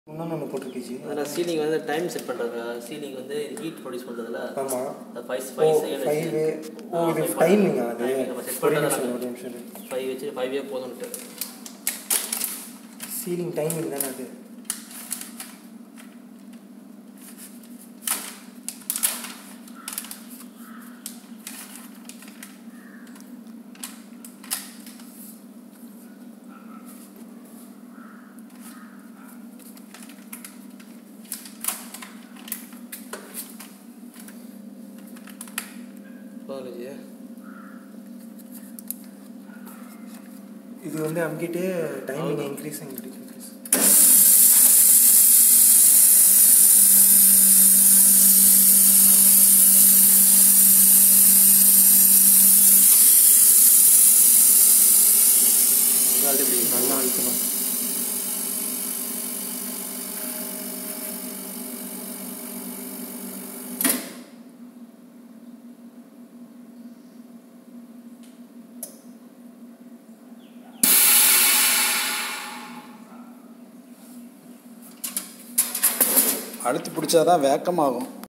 இன்னொன்று ஒன்று போட்டிருக்கீச்சு அதில் சீலிங் வந்து டைம் செட் பண்ணுறது சீலிங் வந்து ஹீட் ப்ரொடியூஸ் பண்ணுறதுல ஆமாம் அந்த ஃபைவ் ஓ ஃபைவ் செகண்ட் ஃபைவ் வச்சு ஓ இது டைமிங்கா அது நம்ம செட் ஒரு நிமிஷம் பண்ணுறது ஒரு நிமிஷம் இரு. ஃபைவ் வச்சு ஃபைவே போதும்ட்டு சீலிங் டைமிங் தானே அது போதும் இது வந்து அங்கிட்டே டைமிங் இன்க்ரீஸ் அண்ட் டிக்ரீஸ் உங்களால் எப்படி நல்லா அழுத்தணும் அழுத்தி பிடிச்சாதான் வேக்கமாகும்